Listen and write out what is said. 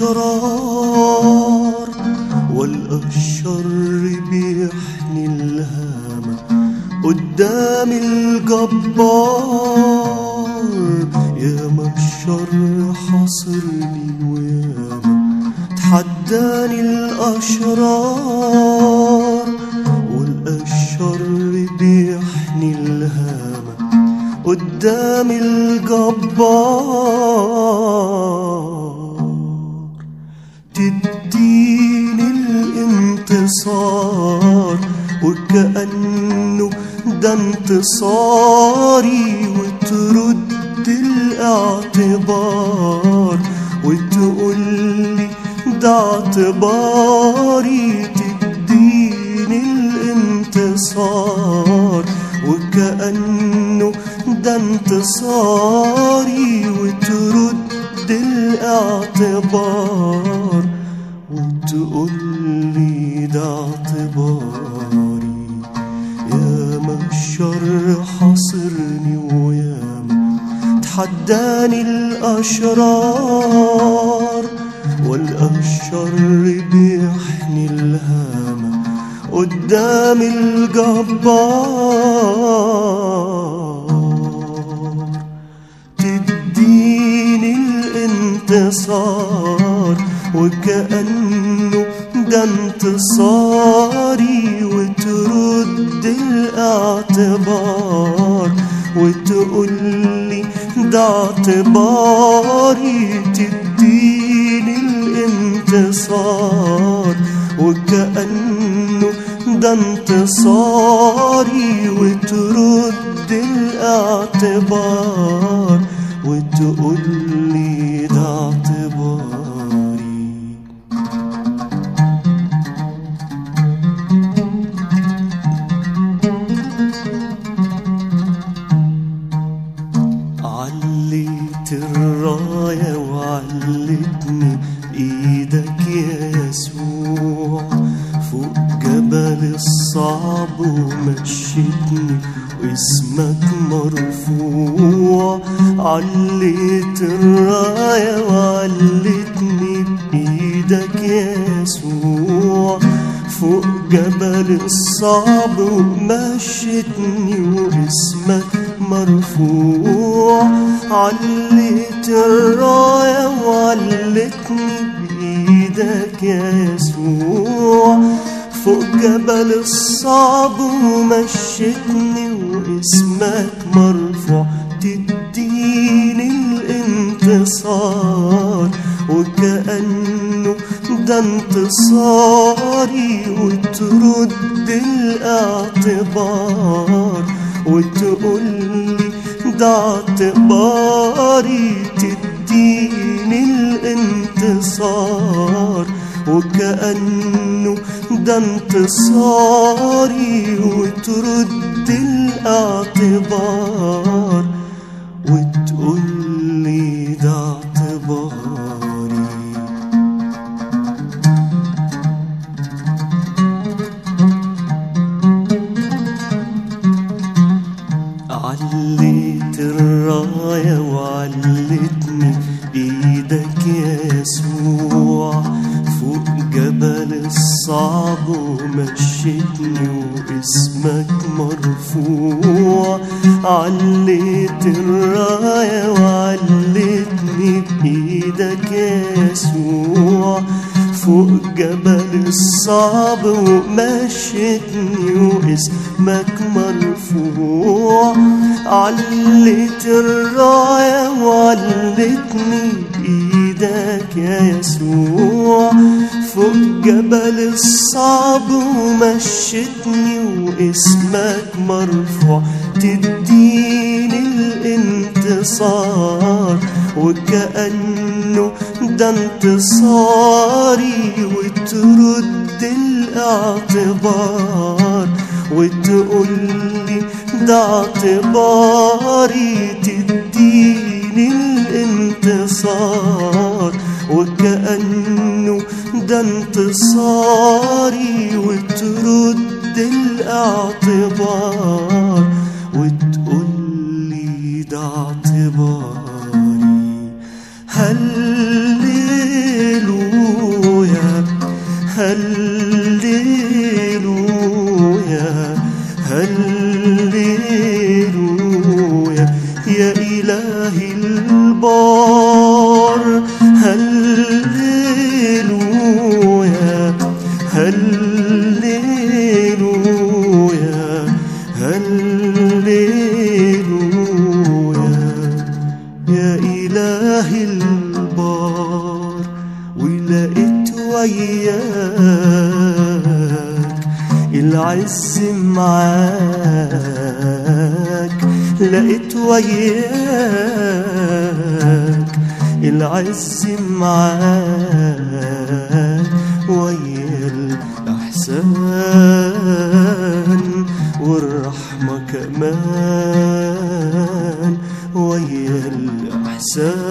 الأشرار والقى الشر بيحني الهامة قدام الجبار ياما الشر حاصرني وياما تحداني الأشرار والقى الشر بيحني الهامة قدام الجبار تديني الانتصار وكأنه ده انتصاري وترد الاعتبار وتقولي ده اعتباري تديني الانتصار وكأنه ده انتصاري وترد الاعتبار وتقولي ده اعتباري ياما الشر حاصرني وياما تحداني الأشرار والقى الشر بيحني الهامة قدام الجبار تديني الانتصار وكأنه ده انتصاري وترد الاعتبار وتقولي ده اعتباري تديني الانتصار وكأنه ده انتصاري وترد الاعتبار وتقولي ده اعتباري عليت الراية وعلتني ايدك يا يسوع فوق جبل الصعب ومشيتني واسمك مرفوع عليت الراية وعلتني بإيدك يا يسوع فوق جبل الصعب ومشيتني واسمك مرفوع عليت الراية وعلتني بإيدك يا يسوع فوق جبل الصعب ومشيتني واسمك مرفوع تديني الانتصار وكأنه ده انتصاري وترد الاعتبار وتقولي ده اعتباري تديني الانتصار وكأنه ده انتصاري وترد الاعتبار وتقولي ده اعتباري عليت الراية وعلتني ايدك يا يسوع فوق جبل الصعب ومشيتني واسمك مرفوع عليت الراية وعلتني بإيدك يا يسوع فوق جبل الصعب ومشيتني واسمك مرفوع عليت الراية وعلتني بإيدك يا يسوع فوق جبل الصعب ومشيتني واسمك مرفوع تديني الانتصار وكأنه ده انتصاري وترد الاعتبار وتقولي ده اعتباري تديني الانتصار وكأنه ده انتصاري وترد الاعتبار وتقولي ده اعتباري هللويا هللويا يا إلهي البار هللويا هللويا هللويا يا إلهي البار ولقيت وياك العز معاك لقيت وياك العز معاك ويا الإحسان والرحمة كمان ويا الإحسان